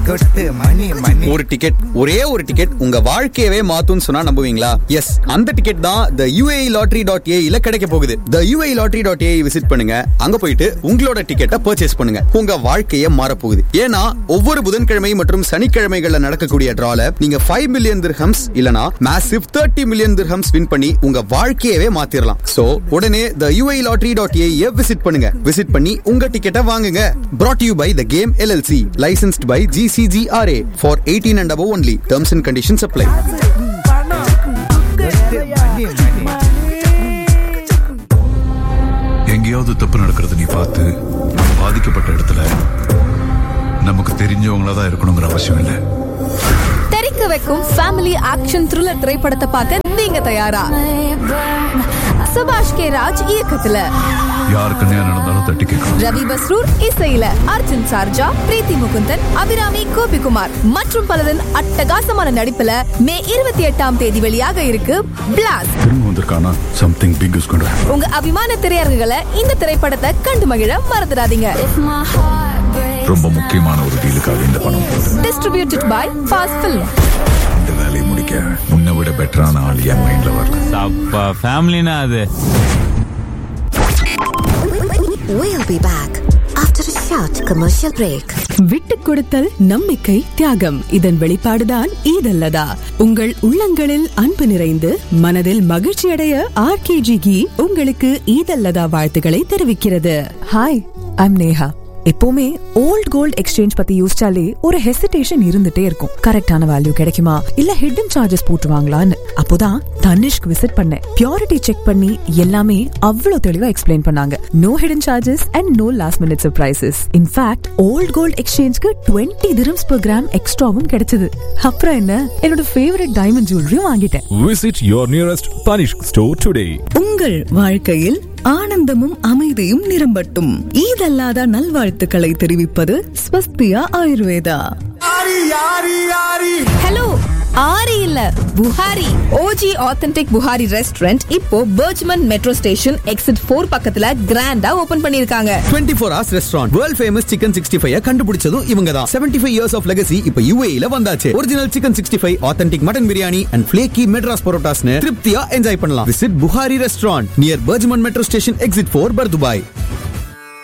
கொட்டு மணி மணி ஒரு டிக்கெட் ஒரே ஒரு டிக்கெட் உங்க வாழ்க்கையவே மாத்தும்னு சொன்னா நம்புவீங்களா எஸ் அந்த டிக்கெட் தான் த யுஏஇ லாட்ரி டாட் ஏஇல கிடைக்க போகுது the UAE lottery dot AE visit பண்ணுங்க அங்க போயிட்டு உங்களோட டிக்கெட்டை பர்ச்சேஸ் பண்ணுங்க உங்க வாழ்க்கைய மாற போகுது ஏன்னா ஒவ்வொரு புதன்கிழமை மற்றும் சனிக்கிழமைகள்ல நடக்கக்கூடிய டிரால நீங்க ஃபைவ் மில்லியன் திர்ஹம்ஸ் இல்லனா massive thirty million dirhams win பண்ணி உங்க வாழ்க்கையவே மாத்திரலாம் சோ உடனே the UAE lottery dot AE visit பண்ணுங்க விசிட் பண்ணி உங்க டிக்கெட்டை வாங்குங்க brought you by the game LLC licensed by GCGRA for eighteen and above only terms and conditions apply கொட்டு மணி மணி எங்கேயாவது தப்பு நடக்கிறது நீ பார்த்து பாதிக்கப்பட்ட இடத்துல நமக்கு தெரிஞ்சவங்களா தான் இருக்கணுங்கிற அவசியம் இல்லை தெரிக்க வைக்கும் ஃபேமிலி ஆக்ஷன் த்ரில்லர் திரைப்படத்தை பார்க்க நீங்க தயாரா சுபாஷ் கே ராஜ் இயக்கத்துல யாருக்கு நேரம் நடந்தாலும் தட்டி கேட்கணும் ரவி பஸ்ரூர் இசையில அர்ஜுன் சார்ஜா பிரீத்தி முகுந்தன் அபிராமி கோபிகுமார் மற்றும் பலரின் அட்டகாசமான நடிப்புல மே இருபத்தி எட்டாம் தேதி வெளியாக இருக்கு பிளாஸ்ட் திரும்ப வந்திருக்கானா சம்திங் பிக் இஸ் கொண்டு உங்க அபிமான திரையரங்குகளை இந்த திரைப்படத்தை கண்டு மகிழ மறந்துடாதீங்க ரொம்ப முக்கியமான ஒரு டீலுக்காக இந்த பணம் போகுது டிஸ்ட்ரிபியூட்டட் பை ஃபாஸ்ட் ஃபில்ம் இந்த வேலையை முடிக்க முன்னை விட பெட்டரான ஆள் என் மைண்ட்ல வரல அப்பா ஃபேமிலினா அது We'll be back after a short commercial break. விட்டுக் கொடுத்தல் நம்பிக்கை தியாகம் இதன் வெளிப்பாடுதான் ஈதல்லதா உங்கள் உள்ளங்களில் அன்பு நிறைந்து மனதில் மகிழ்ச்சி அடைய ஆர்கேஜி கீ உங்களுக்கு ஈதல்லதா வாழ்த்துக்களை தெரிவிக்கிறது ஹாய் ஐம் நேஹா எப்பவுமே ஓல்ட் கோல்ட் எக்ஸ்சேஞ்ச் பத்தி யோசிச்சாலே ஒரு ஹெசிடேஷன் இருந்துட்டே இருக்கும் கரெக்டான வேல்யூ கிடைக்குமா இல்ல ஹிடன் சார்ஜஸ் போட்டுருவாங்களான்னு அப்போதான் தனிஷ்க் விசிட் பண்ணேன் பியூரிட்டி செக் பண்ணி எல்லாமே அவ்வளவு தெளிவா எக்ஸ்பிளைன் பண்ணாங்க no hidden charges and no last minute surprises in fact old gold எக்ஸ்சேஞ்ச்க்கு டுவெண்ட்டி dirhams per கிராம் எக்ஸ்ட்ராவும் கிடைச்சது அப்புறம் என்ன என்னோட ஃபேவரட் டைமண்ட் ஜுவல்லரியும் வாங்கிட்டேன் Visit your nearest Tanishq store today. உங்கள் வாழ்க்கையில் ஆனந்தமும் அமைதியும் நிரம்பட்டும் ஈதல்லாத நல்வாழ்த்துக்களை தெரிவிப்பது ஸ்வஸ்தியா ஆயுர்வேதா ஹலோ ஆரி இல்ல Buhari OG authentic Buhari restaurant இப்போ Burjuman metro station exit four பக்கத்துல கிராண்டா ஓபன் பண்ணிருக்காங்க 24 four hours restaurant world famous chicken sixty five கண்டுபிடிச்சதும் இவங்க தான் seventy five years of legacy இப்ப யூஏல வந்தாச்சு original chicken sixty five authentic mutton biryani and flaky Madras பரோட்டாஸ்னு திருப்தியா என்ஜாய் பண்ணலாம் visit Bukhari restaurant near Burjuman metro station exit four Bur Dubai